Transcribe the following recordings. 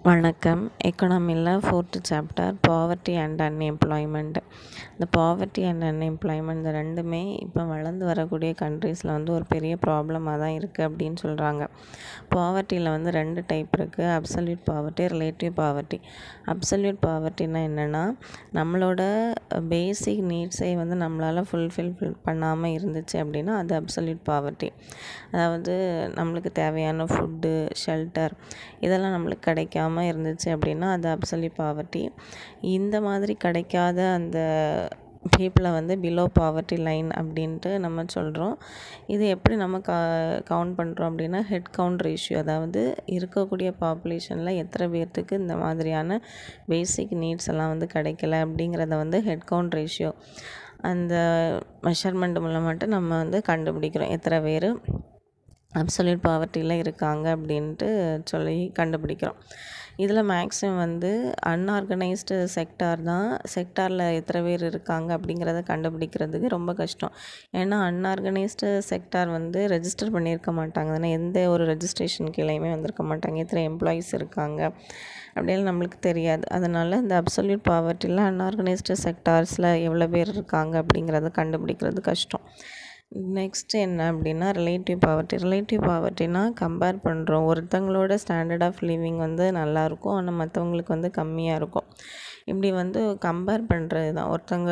வணக்கம் எக்கனாமியில் fourth chapter poverty and unemployment இந்த பாவர்ட்டி அண்ட் அன்எம்ப்ளாய்மெண்ட் இந்த ரெண்டுமே இப்போ வளர்ந்து வரக்கூடிய கண்ட்ரீஸில் வந்து ஒரு பெரிய ப்ராப்ளமாக தான் இருக்குது அப்படின்னு சொல்கிறாங்க பாவர்ட்டியில் வந்து ரெண்டு டைப் இருக்குது absolute poverty relative poverty absolute பாவர்ட்டினா என்னென்னா நம்மளோட பேசிக் நீட்ஸை வந்து நம்மளால் ஃபுல்ஃபில் பண்ணாமல் இருந்துச்சு அப்படின்னா அது அப்சல்யூட் பாவர்ட்டி அதாவது நம்மளுக்கு தேவையான ஃபுட்டு ஷெல்டர் இதெல்லாம் நம்மளுக்கு கிடைக்காம இருந்துச்சு அப்படின்னா அது அப்சல்யூட் பாவர்ட்டி இந்த மாதிரி கிடைக்காத அந்த பீப்புளை வந்து பிலோ பாவர்ட்டி லைன் அப்படின்ட்டு நம்ம சொல்கிறோம் இது எப்படி நம்ம க கவுண்ட் பண்ணுறோம் அப்படின்னா ஹெட் கவுண்ட் ரேஷியோ அதாவது இருக்கக்கூடிய பாப்புலேஷனில் எத்தனை பேர்த்துக்கு இந்த மாதிரியான பேசிக் நீட்ஸ் எல்லாம் வந்து கிடைக்கல அப்படிங்கிறத வந்து ஹெட் கவுண்ட் ரேஷியோ அந்த மெஷர்மெண்ட் மூலமாட்டு நம்ம வந்து கண்டுபிடிக்கிறோம் எத்தனை பேர் அப்சல்யூட் பாவர்ட்டியில் இருக்காங்க அப்படின்ட்டு சொல்லி கண்டுபிடிக்கிறோம் இதில் மேக்ஸிமம் வந்து அன்ஆர்கனைஸ்டு செக்டார் தான் செக்டாரில் எத்தனை பேர் இருக்காங்க அப்படிங்கிறத கண்டுபிடிக்கிறதுக்கு ரொம்ப கஷ்டம் ஏன்னா அன்ஆர்கனைஸ்டு செக்டார் வந்து ரெஜிஸ்டர் பண்ணியிருக்க மாட்டாங்க தானே எந்த ஒரு ரெஜிஸ்ட்ரேஷன் கீழேயுமே வந்திருக்க மாட்டாங்க எத்தனை எம்ப்ளாயீஸ் இருக்காங்க அப்படியெல்லாம் நம்மளுக்கு தெரியாது அதனால் இந்த அப்சல்யூட் பாவர்ட்டியில் அன்ஆர்கனைஸ்டு செக்டார்ஸில் எவ்வளோ பேர் இருக்காங்க அப்படிங்கிறத கண்டுபிடிக்கிறது கஷ்டம் நெக்ஸ்ட் என்ன அப்படின்னா ரிலேட்டிவ் பாவர்ட்டி ரிலேட்டிவ் பாவர்ட்டினா கம்பேர் பண்ணுறோம் ஒருத்தங்களோட ஸ்டாண்டர்ட் ஆஃப் லிவிங் வந்து நல்லாயிருக்கும் ஆனால் மற்றவங்களுக்கு வந்து கம்மியாக இருக்கும் இப்படி வந்து கம்பேர் பண்ணுறது தான் ஒருத்தங்க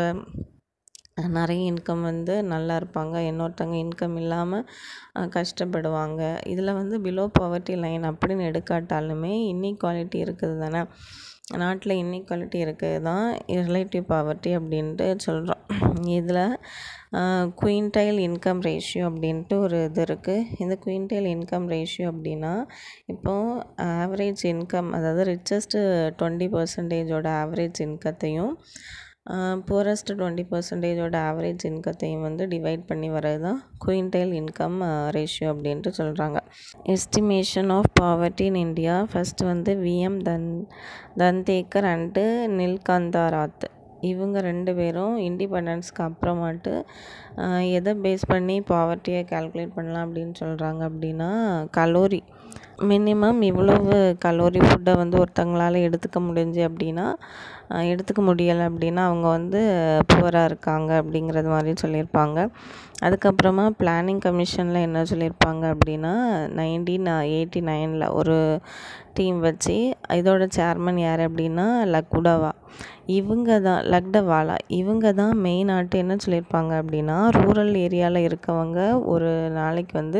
நிறைய இன்கம் வந்து நல்லா இருப்பாங்க இன்னொருத்தங்க இன்கம் இல்லாமல் கஷ்டப்படுவாங்க இதில் வந்து பிலோ பாவர்ட்டி லைன் அப்படின்னு எடுக்காட்டாலுமே இன்இக்வாலிட்டி இருக்குது தானே நாட்டில் இன்இக்வாலிட்டி இருக்குது தான் ரிலேட்டிவ் பாவர்ட்டி அப்படின்ட்டு சொல்கிறோம் இதில் குயின்டைல் இன்கம் ரேஷியோ அப்படின்ட்டு ஒரு இது இருக்குது இந்த குயின்டைல் இன்கம் ரேஷியோ அப்படின்னா இப்போது ஆவரேஜ் இன்கம் அதாவது ரிச்சஸ்ட்டு டுவெண்ட்டி பர்சன்டேஜோட ஆவரேஜ் இன்கத்தையும் புவரஸ்ட் டுவெண்ட்டி பர்சன்டேஜோட ஆவரேஜ் இன்கத்தையும் வந்து டிவைட் பண்ணி வர்றது தான் குயின்டைல் இன்கம் ரேஷியோ அப்படின்ட்டு சொல்கிறாங்க estimation of poverty in India first வந்து விஎம் தன் தந்தேக்கர் அண்டு நில்கந்தாராத் இவங்க ரெண்டு பேரும் இண்டிபெண்டன்ஸ்க்கு அப்புறமாட்டு எதை பேஸ் பண்ணி பாவர்ட்டியை கால்குலேட் பண்ணலாம் அப்படின்னு சொல்கிறாங்க அப்படின்னா கலோரி மினிமம் இவ்வளவு கலோரி ஃபுட்டை வந்து ஒருத்தங்களால் எடுத்துக்க முடிஞ்சு அப்படின்னா எடுத்துக்க முடியலை அப்படின்னா அவங்க வந்து புவராக இருக்காங்க அப்படிங்கிறது மாதிரி சொல்லியிருப்பாங்க அதுக்கப்புறமா பிளானிங் கமிஷனில் என்ன சொல்லியிருப்பாங்க அப்படின்னா நைன்டீன் எயிட்டி நைனில் ஒரு டீம் வச்சு இதோட சேர்மன் யார் அப்படின்னா லக்குடவா இவங்க தான் லக்டவாலா இவங்க தான் மெயின் ஆட்டு என்ன சொல்லியிருப்பாங்க அப்படின்னா ரூரல் ஏரியாவில் இருக்கவங்க ஒரு நாளைக்கு வந்து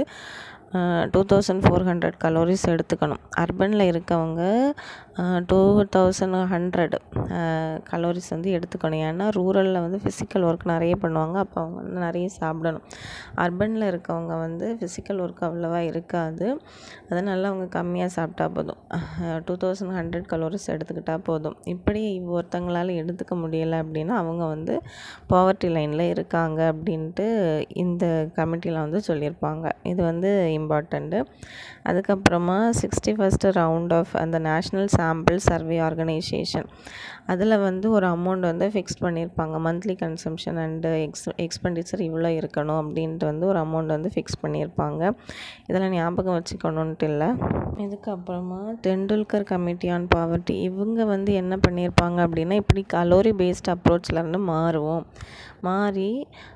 two thousand four hundred calories எடுத்துக்கணும் அர்பனில் இருக்கவங்க டூ தௌசண்ட் ஹண்ட்ரட் கலோரிஸ் வந்து எடுத்துக்கணும் ஏன்னா ரூரலில் வந்து ஃபிசிக்கல் ஒர்க் நிறைய பண்ணுவாங்க அப்போ அவங்க வந்து நிறைய சாப்பிடணும் அர்பனில் இருக்கவங்க வந்து ஃபிசிக்கல் ஒர்க் அவ்வளோவா இருக்காது அதனால் அவங்க கம்மியாக சாப்பிட்டா போதும் டூ தௌசண்ட் ஹண்ட்ரட் கலோரிஸ் எடுத்துக்கிட்டால் போதும் இப்படி ஒருத்தங்களால் எடுத்துக்க முடியலை அப்படின்னா அவங்க வந்து பாவர்ட்டி லைனில் இருக்காங்க அப்படின்ட்டு இந்த கமிட்டியில் வந்து சொல்லியிருப்பாங்க இது வந்து இம்பார்ட்டண்ட்டு அதுக்கப்புறமா சிக்ஸ்டி ஃபஸ்ட்டு ரவுண்ட் ஆஃப் அந்த நேஷ்னல் சாம்பிள் சர்வே ஆர்கனைசேஷன் அதில் வந்து ஒரு அமௌண்ட் வந்து ஃபிக்ஸ் பண்ணியிருப்பாங்க monthly consumption and ex expenditure இவ்வளோ இருக்கணும் அப்படின்ட்டு வந்து ஒரு அமௌண்ட் வந்து ஃபிக்ஸ் பண்ணியிருப்பாங்க இதெல்லாம் ஞாபகம் வச்சுக்கணுன்ட்டு இல்லை இதுக்கப்புறமா டெண்டுல்கர் கமிட்டி ஆன் பாவர்ட்டி இவங்க வந்து என்ன பண்ணியிருப்பாங்க அப்படின்னா இப்படி கலோரி பேஸ்ட் அப்ரோச்லேருந்து மாறுவோம் மாறி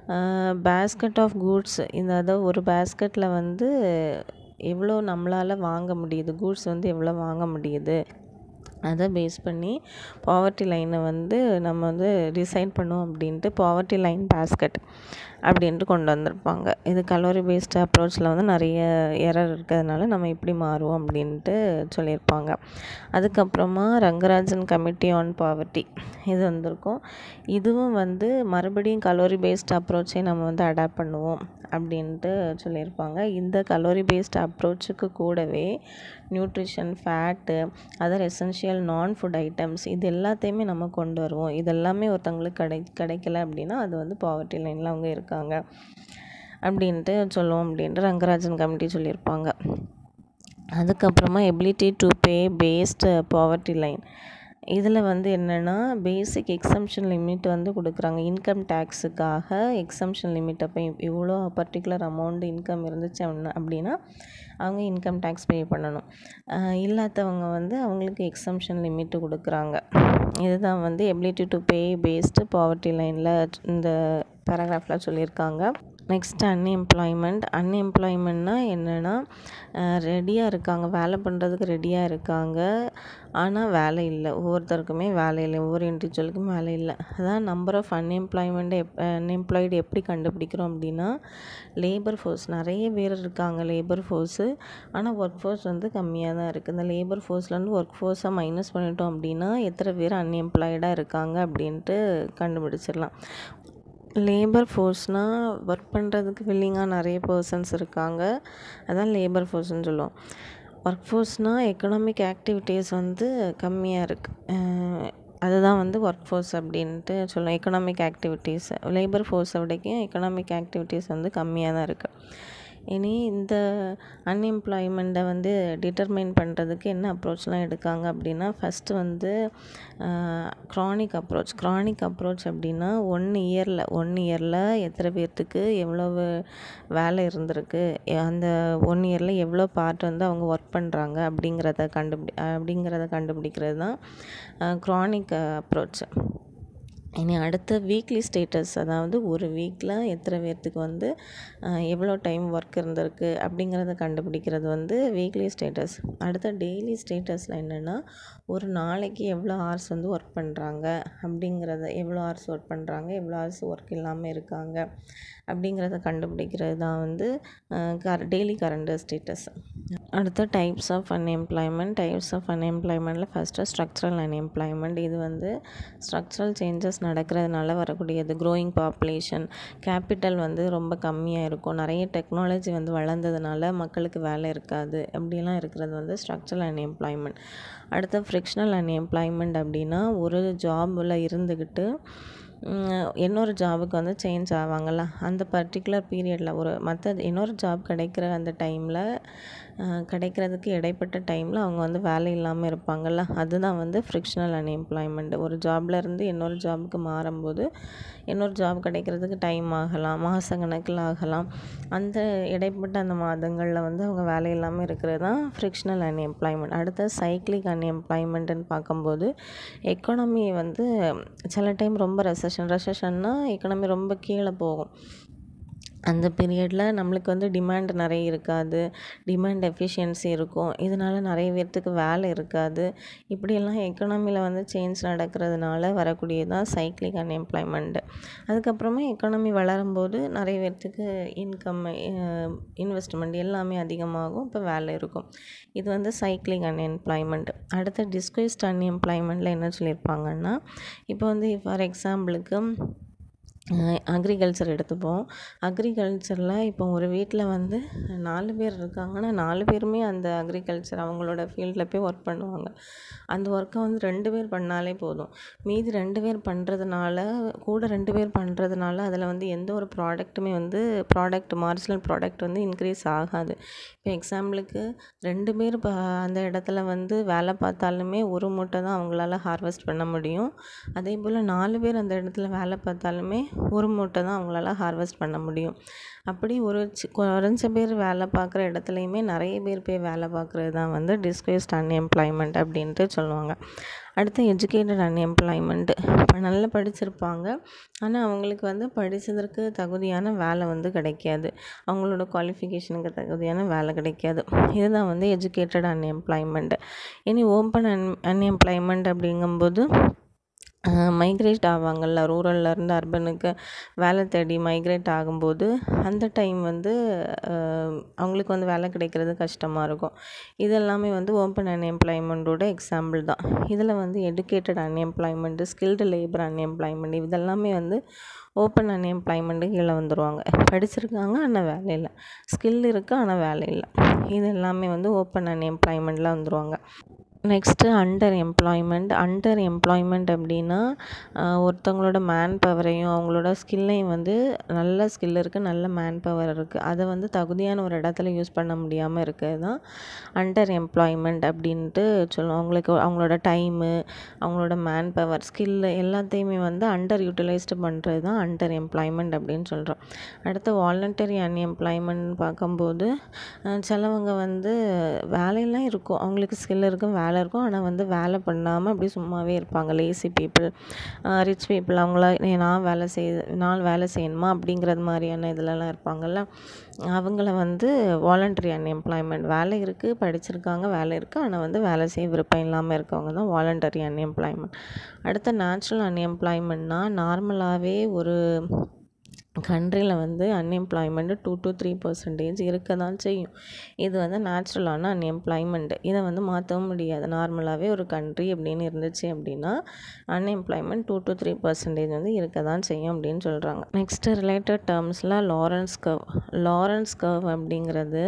பேஸ்கட் ஆஃப் கூட்ஸ் இந்த அதாவது ஒரு பேஸ்கெட்டில் வந்து எவ்வளோ நம்மளால் வாங்க முடியுது கூட்ஸ் வந்து எவ்வளோ வாங்க முடியுது அதை பேஸ் பண்ணி பாவர்ட்டி லைனை வந்து நம்ம வந்து டிசைட் பண்ணுவோம் அப்படின்ட்டு பாவர்ட்டி லைன் பேஸ்கெட் அப்படின்ட்டு கொண்டு வந்திருப்பாங்க இது கலோரி பேஸ்டு அப்ரோச்சில் வந்து நிறைய எரர் இருக்கிறதுனால நம்ம இப்படி மாறுவோம் அப்படின்ட்டு சொல்லியிருப்பாங்க அதுக்கப்புறமா ரங்கராஜன் கமிட்டி ஆன் பாவர்ட்டி இது வந்திருக்கும் இதுவும் வந்து மறுபடியும் கலோரி பேஸ்டு அப்ரோச்சே நம்ம வந்து அடாப்ட் பண்ணுவோம் அப்படின்ட்டு சொல்லியிருப்பாங்க இந்த கலோரி பேஸ்டு அப்ரோச்சுக்கு கூடவே nutrition fat other essential non food items இது எல்லாத்தையுமே நம்ம கொண்டு வருவோம் இதெல்லாமே ஒருத்தவங்களுக்கு கிடை கிடைக்கல அப்படின்னா அது வந்து பாவர்ட்டி லைனில் அவங்க இருக்காங்க அப்படின்ட்டு சொல்லுவோம் அப்படின்ட்டு ரங்கராஜன் கமிட்டி சொல்லியிருப்பாங்க அதுக்கப்புறமா ability to pay based poverty line இதில் வந்து என்னென்னா பேசிக் எக்ஸம்ஷன் லிமிட் வந்து கொடுக்குறாங்க இன்கம் டேக்ஸுக்காக எக்ஸம்ஷன் லிமிட் அப்போ இவ்வளோ பர்டிகுலர் அமௌண்ட் இன்கம் இருந்துச்சு அப்படின்னா அப்படின்னா அவங்க இன்கம் டேக்ஸ் பே பண்ணணும் இல்லாதவங்க வந்து அவங்களுக்கு எக்ஸம்ஷன் லிமிட்டு கொடுக்குறாங்க இதுதான் வந்து ability to pay based poverty லைனில் இந்த பேராகிராஃபில் சொல்லியிருக்காங்க நெக்ஸ்ட் அன்எம்ப்ளாய்மெண்ட் அன்எம்ப்ளாய்மெண்ட்னா என்னென்னா ரெடியாக இருக்காங்க வேலை பண்ணுறதுக்கு ரெடியாக இருக்காங்க ஆனால் வேலை இல்லை ஒவ்வொருத்தருக்குமே வேலை இல்லை ஒவ்வொரு இண்டிவிஜுவலுக்கும் வேலை இல்லை அதான் நம்பர் ஆஃப் அன்எம்ப்ளாய்மெண்ட் எப் அன்எம்ப்ளாய்டு எப்படி கண்டுபிடிக்கிறோம் அப்படின்னா லேபர் ஃபோர்ஸ் நிறைய பேர் இருக்காங்க லேபர் ஃபோர்ஸு ஆனால் ஒர்க் ஃபோர்ஸ் வந்து கம்மியாக தான் இருக்குது இந்த லேபர் ஃபோர்ஸ்லேருந்து ஒர்க் ஃபோர்ஸை மைனஸ் பண்ணிட்டோம் அப்படின்னா எத்தனை பேர் அன்எம்ப்ளாய்டாக இருக்காங்க அப்படின்ட்டு கண்டுபிடிச்சிடலாம் லேபர் ஃபோர்ஸ்னால் ஒர்க் பண்ணுறதுக்கு வில்லிங்காக நிறைய பர்சன்ஸ் இருக்காங்க அதான் லேபர் ஃபோர்ஸ்னு சொல்லுவோம் ஒர்க் ஃபோர்ஸ்னால் எக்கனாமிக் ஆக்டிவிட்டீஸ் வந்து கம்மியாக இருக்குது அதுதான் வந்து ஒர்க் ஃபோர்ஸ் அப்படின்ட்டு சொல்லுவோம் எக்கனாமிக் ஆக்டிவிட்டீஸ் லேபர் ஃபோர்ஸை விடைக்கும் எக்கனாமிக் ஆக்டிவிட்டீஸ் வந்து கம்மியாக தான் இருக்குது இனி இந்த அன்எம்ப்ளாய்மெண்ட்டை வந்து டிட்டர்மைன் பண்ணுறதுக்கு என்ன அப்ரோச்லாம் எடுக்காங்க அப்படின்னா ஃபஸ்ட்டு வந்து க்ரானிக் அப்ரோச் க்ரானிக் அப்ரோச் அப்படின்னா ஒன் இயரில் ஒன் இயரில் எத்தனை பேர்த்துக்கு எவ்வளவு வேலை இருந்திருக்கு அந்த ஒன் இயரில் எவ்வளோ பார்ட் வந்து அவங்க ஒர்க் பண்ணுறாங்க அப்படிங்கிறத கண்டுபிடி அப்படிங்கிறத கண்டுபிடிக்கிறது தான் க்ரானிக் அப்ரோச் இனி அடுத்த வீக்லி ஸ்டேட்டஸ் அதாவது ஒரு வீக்கில் எத்தனை பேர்த்துக்கு வந்து எவ்வளோ டைம் ஒர்க் இருந்திருக்கு அப்படிங்கிறத கண்டுபிடிக்கிறது வந்து வீக்லி ஸ்டேட்டஸ் அடுத்த டெய்லி ஸ்டேட்டஸில் என்னென்னா ஒரு நாளைக்கு எவ்வளோ ஹார்ஸ் வந்து ஒர்க் பண்ணுறாங்க அப்படிங்கிறத எவ்வளோ ஹார்ஸ் ஒர்க் பண்ணுறாங்க எவ்வளோ ஹார்ஸ் ஒர்க் இல்லாமல் இருக்காங்க அப்படிங்கிறத கண்டுபிடிக்கிறது தான் வந்து கர டெய்லி கரண்ட் ஸ்டேட்டஸ் அடுத்த types of unemployment types of அன்எம்ப்ளாய்மெண்ட்டில் ஃபஸ்ட்டு ஸ்ட்ரக்சரல் அன்எம்ப்ளாய்மெண்ட் இது வந்து ஸ்ட்ரக்சரல் சேஞ்சஸ் நடக்கிறதுனால வரக்கூடியது க்ரோயிங் பாப்புலேஷன் கேபிட்டல் வந்து ரொம்ப கம்மியாக இருக்கும் நிறைய டெக்னாலஜி வந்து வளர்ந்ததுனால மக்களுக்கு வேலை இருக்காது அப்படிலாம் இருக்கிறது வந்து ஸ்ட்ரக்சரல் அன்எம்ப்ளாய்மெண்ட் அடுத்த ஃப்ரிக்ஷனல் அன்எம்ப்ளாய்மெண்ட் அப்படின்னா ஒரு ஜாபில் இருந்துக்கிட்டு இன்னொரு ஜாபுக்கு வந்து சேஞ்ச் ஆவாங்கள்ல அந்த பர்டிகுலர் பீரியடில் ஒரு மற்ற இன்னொரு ஜாப் கிடைக்கிற அந்த டைமில் கிடைக்கிறதுக்கு இடைப்பட்ட டைமில் அவங்க வந்து வேலை இல்லாமல் இருப்பாங்கள்ல அதுதான் வந்து ஃப்ரிக்ஷனல் அன்எம்ப்ளாய்மெண்ட் ஒரு ஜாபில் இருந்து இன்னொரு ஜாபுக்கு மாறும்போது இன்னொரு ஜாப் கிடைக்கிறதுக்கு டைம் ஆகலாம் மாத கணக்கில் ஆகலாம் அந்த இடைப்பட்ட அந்த மாதங்களில் வந்து அவங்க வேலை இல்லாமல் இருக்கிறது தான் ஃப்ரிக்ஷனல் அன்எம்ப்ளாய்மெண்ட் அடுத்த சைக்ளிக் அன்எம்ப்ளாய்மெண்ட்டுன்னு பார்க்கும்போது எக்கானமி வந்து சில டைம் ரொம்ப ரெசஷன் ரெசஷன்னா எக்கனாமி ரொம்ப கீழே போகும் அந்த பீரியடில் நம்மளுக்கு வந்து டிமாண்ட் நிறைய இருக்காது டிமாண்ட் எஃபிஷியன்சி இருக்கும் இதனால் நிறைய பேர்த்துக்கு வேலை இருக்காது இப்படியெல்லாம் எக்கனாமியில் வந்து சேஞ்ச் நடக்கிறதுனால வரக்கூடியது தான் சைக்ளிக் அன்எம்ப்ளாய்மெண்ட்டு அதுக்கப்புறமா எக்கானமி வளரும்போது நிறைய பேர்த்துக்கு இன்கம் இன்வெஸ்ட்மெண்ட் எல்லாமே அதிகமாகும் இப்போ வேலை இருக்கும் இது வந்து சைக்ளிக் அன்எம்ப்ளாய்மெண்ட் அடுத்த டிஸ்குவஸ்ட் அன்எம்ப்ளாய்மெண்ட்டில் என்ன சொல்லியிருப்பாங்கன்னா இப்போ வந்து ஃபார் எக்ஸாம்பிளுக்கு அக்ரிகல்ச்சர் எடுத்துப்போம் அக்ரிகல்ச்சரில் இப்போ ஒரு வீட்டில் வந்து நாலு பேர் இருக்காங்கன்னா நாலு பேருமே அந்த அக்ரிகல்ச்சர் அவங்களோட ஃபீல்டில் போய் ஒர்க் பண்ணுவாங்க அந்த ஒர்க்கை வந்து ரெண்டு பேர் பண்ணாலே போதும் மீதி ரெண்டு பேர் பண்ணுறதுனால கூட ரெண்டு பேர் பண்ணுறதுனால அதில் வந்து எந்த ஒரு ப்ராடக்ட்டுமே வந்து ப்ராடக்ட் மார்ஜினல் ப்ராடக்ட் வந்து இன்க்ரீஸ் ஆகாது இப்போ எக்ஸாம்பிளுக்கு ரெண்டு பேர் இப்போ அந்த இடத்துல வந்து வேலை பார்த்தாலுமே ஒரு மூட்டை தான் அவங்களால ஹார்வெஸ்ட் பண்ண முடியும் அதே போல் நாலு பேர் அந்த இடத்துல வேலை பார்த்தாலுமே ஒரு மூட்டை தான் அவங்களால ஹார்வெஸ்ட் பண்ண முடியும் அப்படி ஒரு சி குறைஞ்ச பேர் வேலை பார்க்குற இடத்துலையுமே நிறைய பேர் போய் வேலை பார்க்குறது தான் வந்து டிஸ்கிரேஸ்ட் அன்எம்ப்ளாய்மெண்ட் அப்படின்ட்டு சொல்லுவாங்க அடுத்து எஜுகேட்டட் அன்எம்ப்ளாய்மெண்ட்டு இப்போ நல்லா படிச்சிருப்பாங்க ஆனால் அவங்களுக்கு வந்து படித்ததற்கு தகுதியான வேலை வந்து கிடைக்காது அவங்களோட குவாலிஃபிகேஷனுக்கு தகுதியான வேலை கிடைக்காது இதுதான் வந்து எஜுகேட்டட் அன்எம்ப்ளாய்மெண்ட்டு இனி ஓப்பன் அன் அன்எம்ப்ளாய்மெண்ட் அப்படிங்கும்போது மைக்ரேட் ஆவாங்கள்ல ரூரல்லேருந்து அர்பனுக்கு வேலை தேடி மைக்ரேட் ஆகும்போது அந்த டைம் வந்து அவங்களுக்கு வந்து வேலை கிடைக்கிறது கஷ்டமாக இருக்கும் இதெல்லாமே வந்து ஓப்பன் அன்எம்ப்ளாய்மெண்ட்டோட எக்ஸாம்பிள் தான் இதில் வந்து educated unemployment skilled labour unemployment இதெல்லாமே வந்து ஓப்பன் அன்எம்ப்ளாய்மெண்ட்டு கீழே வந்துடுவாங்க படிச்சிருக்காங்க ஆனால் வேலை இல்லை ஸ்கில் இருக்குது ஆனால் வேலை இல்லை இது எல்லாமே வந்து ஓப்பன் அன்எம்ப்ளாய்மெண்ட்டில் வந்துடுவாங்க next under employment under employment அப்படின்னா ஒருத்தவங்களோட மேன் பவரையும் அவங்களோட ஸ்கில்லையும் வந்து நல்ல ஸ்கில் இருக்குது நல்ல மேன் பவர் இருக்குது அதை வந்து தகுதியான ஒரு இடத்துல யூஸ் பண்ண முடியாமல் இருக்கிறது தான் அண்டர் எம்ப்ளாய்மெண்ட் அப்படின்ட்டு சொல்லுவோம் அவங்களுக்கு அவங்களோட டைமு அவங்களோட மேன் பவர் ஸ்கில்லு எல்லாத்தையுமே வந்து அண்டர் யூட்டிலைஸ்டு பண்ணுறது தான் அண்டர் எம்ப்ளாய்மெண்ட் அப்படின்னு சொல்கிறோம் அடுத்து வாலண்டரி அன்எம்ப்ளாய்மெண்ட் பார்க்கும்போது சிலவங்க வந்து வேலையெல்லாம் இருக்கும் அவங்களுக்கு ஸ்கில் இருக்கும் வேலை இருக்கும் ஆனால் வந்து வேலை பண்ணாமல் அப்படியே சும்மாவே இருப்பாங்க லேசி பீப்புள் ரிச் பீப்புள் அவங்கள நான் வேலை செய் நான் வேலை செய்யணுமா அப்படிங்கிறது மாதிரியான இதுலலாம் இருப்பாங்கள்ல அவங்கள வந்து வாலண்டரி அன்எம்ப்ளாய்மெண்ட் வேலை இருக்குது படிச்சிருக்காங்க வேலை இருக்குது ஆனால் வந்து வேலை செய்ய விருப்பம் இல்லாமல் இருக்கவங்க தான் வாலண்டரி அன்எம்ப்ளாய்மெண்ட் அடுத்த நேச்சுரல் அன்எம்ப்ளாய்மெண்ட்னா நார்மலாகவே ஒரு கண்ட்ரியில் வந்து unemployment two to three percentage இருக்க தான் செய்யும் இது வந்து நேச்சுரலான அன்எம்ப்ளாய்மெண்ட்டு இதை வந்து மாற்றவும் முடியாது நார்மலாகவே ஒரு கண்ட்ரி அப்படின்னு இருந்துச்சு அப்படின்னா unemployment two to three percentage வந்து இருக்க தான் செய்யும் அப்படின்னு சொல்கிறாங்க நெக்ஸ்ட்டு ரிலேட்டட் டேர்ம்ஸில் லாரன்ஸ் கர்வ் லாரன்ஸ் கர்வ் அப்படிங்கிறது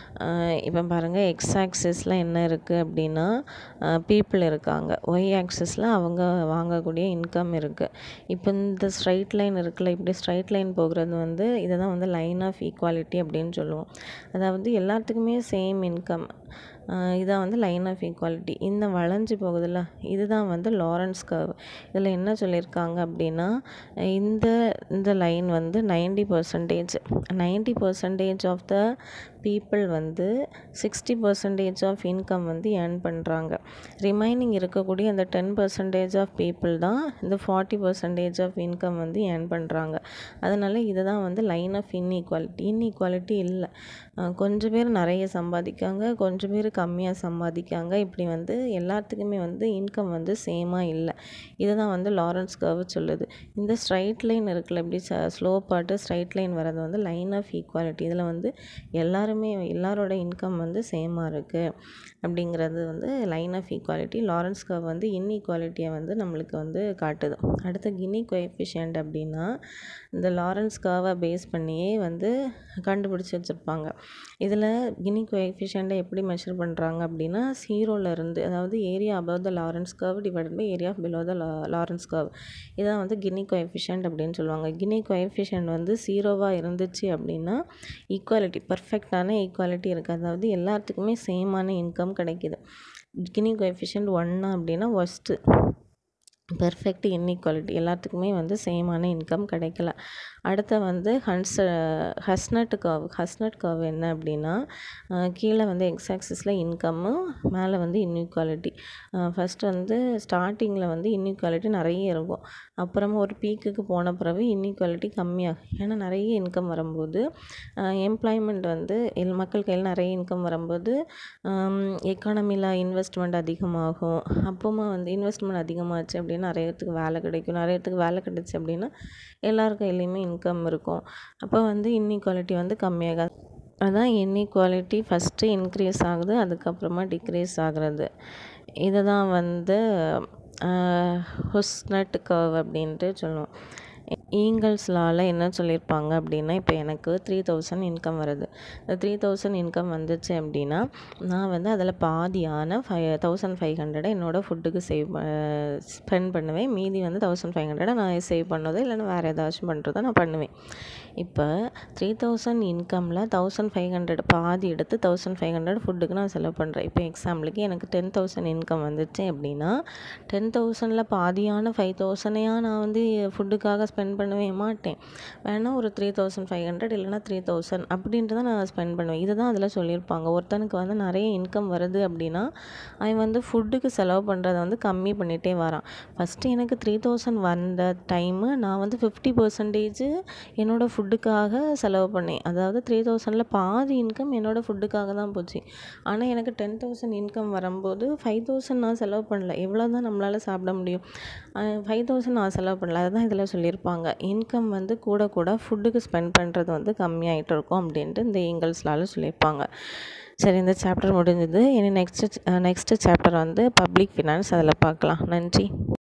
இப்போ பாருங்கள் எக்ஸ் ஆக்சிஸில் என்ன இருக்குது அப்படின்னா பீப்புள் இருக்காங்க ஒய் ஆக்சிஸில் அவங்க வாங்கக்கூடிய இன்கம் இருக்குது இப்போ இந்த ஸ்ட்ரைட் லைன் இருக்குல்ல இப்படி ஸ்ட்ரைட் லைன் போகிறது வந்து இதை தான் வந்து லைன் ஆஃப் ஈக்குவாலிட்டி அப்படின்னு சொல்லுவோம் அதாவது எல்லாத்துக்குமே சேம் இன்கம் இதான் வந்து லைன் ஆஃப் ஈக்குவாலிட்டி இந்த வளைஞ்சு போகுதுல்ல இதுதான் வந்து லாரன்ஸ் கர்வ் இதில் என்ன சொல்லியிருக்காங்க அப்படின்னா இந்த இந்த லைன் வந்து ninety percentage ninety percentage of the people வந்து சிக்ஸ்டி பர்சன்டேஜ் ஆஃப் இன்கம் வந்து ஏர்ன் பண்ணுறாங்க ரிமைனிங் இருக்கக்கூடிய அந்த டென் பர்சன்டேஜ் ஆஃப் பீப்புள் தான் இந்த ஃபார்ட்டி பர்சன்டேஜ் ஆஃப் இன்கம் வந்து ஏர்ன் பண்ணுறாங்க அதனால் இதை தான் வந்து லைன் ஆஃப் இன்இக்வாலிட்டி இன்இக்வாலிட்டி இல்லை கொஞ்சம் பேர் நிறைய சம்பாதிக்காங்க கொஞ்சம் பேர் கம்மியாக சம்பாதிக்காங்க இப்படி வந்து எல்லாத்துக்குமே வந்து இன்கம் வந்து சேமாக இல்லை இதை தான் வந்து லாரன்ஸ் கர்வ் சொல்லுது இந்த ஸ்ட்ரைட் லைன் இருக்குல்ல இப்படி ச ஸ்லோ பாட்டு ஸ்ட்ரைட் லைன் வர்றது வந்து லைன் ஆஃப் ஈக்குவாலிட்டி இதில் வந்து எல்லாருமே எல்லாரோட இன்கம் வந்து சேமாக இருக்குது அப்படிங்கிறது வந்து line of equality Lorenz curve வந்து இன்இக்வாலிட்டியை வந்து நம்மளுக்கு வந்து காட்டுது அடுத்து கினி கோஎஃபிஷியன்ட் அப்படின்னா இந்த லாரன்ஸ் கர்வை பேஸ் பண்ணியே வந்து கண்டுபிடிச்சி வச்சுருப்பாங்க இதில் கினி கோஎஃபிஷியண்ட்டை எப்படி மெஷர் பண்ணுறாங்க அப்படின்னா ஜீரோலேருந்து அதாவது area above the Lorenz curve divided by area below the Lorenz curve இதான் வந்து கினி கோஎஃபிஷியன்ட் அப்படின்னு சொல்லுவாங்க கினி கோஎஃபிஷியன்ட் வந்து ஜீரோவாக இருந்துச்சு அப்படின்னா ஈக்குவாலிட்டி பர்ஃபெக்டான ஈக்குவாலிட்டி இருக்குது அதாவது எல்லாத்துக்குமே சேமான இன்கம் கிடைக்கிது கினி கோஎஃபிஷியன்ட் ஒன்று அப்படின்னா ஒஸ்ட்டு பெர்ஃபெக்ட் இன்இக்வாலிட்டி எல்லாத்துக்குமே வந்து சேமான இன்கம் கிடைக்கல அடுத்து வந்து ஹன்ஸ் ஹஸ்னட் கர்வ் ஹஸ்னட் கர்வ் என்ன அப்படின்னா கீழே வந்து எக்ஸ் ஆக்சிஸில் இன்கம்மும் மேலே வந்து இன்இக்வாலிட்டி ஃபஸ்ட்டு வந்து ஸ்டார்டிங்கில் வந்து இன்இக்வாலிட்டி நிறைய இருக்கும் அப்புறமா ஒரு பீக்குக்கு போன பிறகு இன்இக்வாலிட்டி கம்மியாகும் ஏன்னா நிறைய இன்கம் வரும்போது எம்ப்ளாய்மெண்ட் வந்து எல் மக்கள் கையில் நிறைய இன்கம் வரும்போது எக்கானமியில் இன்வெஸ்ட்மெண்ட் அதிகமாகும் அப்போமா வந்து இன்வெஸ்ட்மெண்ட் அதிகமாச்சு அப்படின்னா நிறைய பேர்த்துக்கு வேலை கிடைக்கும் நிறைய பேர்த்துக்கு வேலை கிடைச்சு அப்படின்னா எல்லார் கையிலையுமே இன்கம் இருக்கும் அப்போ வந்து இன்இக்வாலிட்டி வந்து கம்மியாகாது அதான் இன்இக்வாலிட்டி ஃபஸ்ட்டு இன்க்ரீஸ் ஆகுது அதுக்கப்புறமா டிக்ரீஸ் ஆகிறது இதை தான் வந்து ஹுஸ்னட் கர்வ் அப்படின்ட்டு சொல்லுவோம் ஈங்கல்ஸ் லாவில் என்ன சொல்லியிருப்பாங்க அப்படின்னா இப்போ எனக்கு த்ரீ தௌசண்ட் இன்கம் வருது இந்த த்ரீ தௌசண்ட் இன்கம் வந்துச்சு அப்படின்னா நான் வந்து அதில் பாதியான ஃபை தௌசண்ட் ஃபைவ் ஹண்ட்ரடை என்னோடய ஃபுட்டுக்கு சேவ் ஸ்பெண்ட் பண்ணுவேன் மீதி வந்து தௌசண்ட் ஃபைவ் ஹண்ட்ரடை நான் சேவ் பண்ணதோ இல்லைன்னா வேறு ஏதாச்சும் பண்ணுறதோ நான் பண்ணுவேன் இப்போ த்ரீ தௌசண்ட் இன்கமில் தௌசண்ட் ஃபைவ் ஹண்ட்ரட் பாதி எடுத்து தௌசண்ட் ஃபைவ் ஹண்ட்ரட் ஃபுட்டுக்கு நான் செலவு பண்ணுறேன் இப்போ எக்ஸாம்பிளுக்கு எனக்கு டென் தௌசண்ட் இன்கம் வந்துச்சு அப்படின்னா டென் தௌசண்டில் பாதியான ஃபைவ் தௌசண்டையாக நான் வந்து ஃபுட்டுக்காக ஸ்பெண்ட் பண்ணவே மாட்டேன் வேணால் ஒரு த்ரீ தௌசண்ட் ஃபைவ் ஹண்ட்ரட் இல்லைனா த்ரீ தௌசண்ட் அப்படின்ட்டு தான் நான் ஸ்பெண்ட் பண்ணுவேன் இதை தான் அதில் சொல்லியிருப்பாங்க ஒருத்தனுக்கு வந்து நிறைய இன்கம் வருது அப்படின்னா அவன் வந்து ஃபுட்டுக்கு செலவு பண்ணுறத வந்து கம்மி பண்ணிகிட்டே வரான் ஃபஸ்ட்டு எனக்கு த்ரீ தௌசண்ட் வந்த டைமு நான் வந்து ஃபிஃப்டி பர்சன்டேஜ் என்னோடய ஃபுட்டுக்காக செலவு பண்ணேன் அதாவது த்ரீ தௌசண்டில் பாதி இன்கம் என்னோடய ஃபுட்டுக்காக தான் போச்சு ஆனால் எனக்கு டென் தௌசண்ட் இன்கம் வரும்போது ஃபைவ் தௌசண்ட் நான் செலவு பண்ணல எவ்வளோ தான் நம்மளால் சாப்பிட முடியும் ஃபைவ் தௌசண்ட் நான் செலவு பண்ணல அதுதான் இதில் சொல்லியிருப்பாங்க இன்கம் வந்து கூட கூட ஃபுட்டுக்கு ஸ்பெண்ட் பண்ணுறது வந்து கம்மியாகிட்டு இருக்கும் அப்படின்ட்டு இந்த ஈங்கல்ஸ்லால சொல்லியிருப்பாங்க சரி இந்த சாப்டர் முடிஞ்சது இனி நெக்ஸ்ட்டு நெக்ஸ்ட்டு சாப்டர் வந்து பப்ளிக் ஃபினான்ஸ் அதில் பார்க்கலாம் நன்றி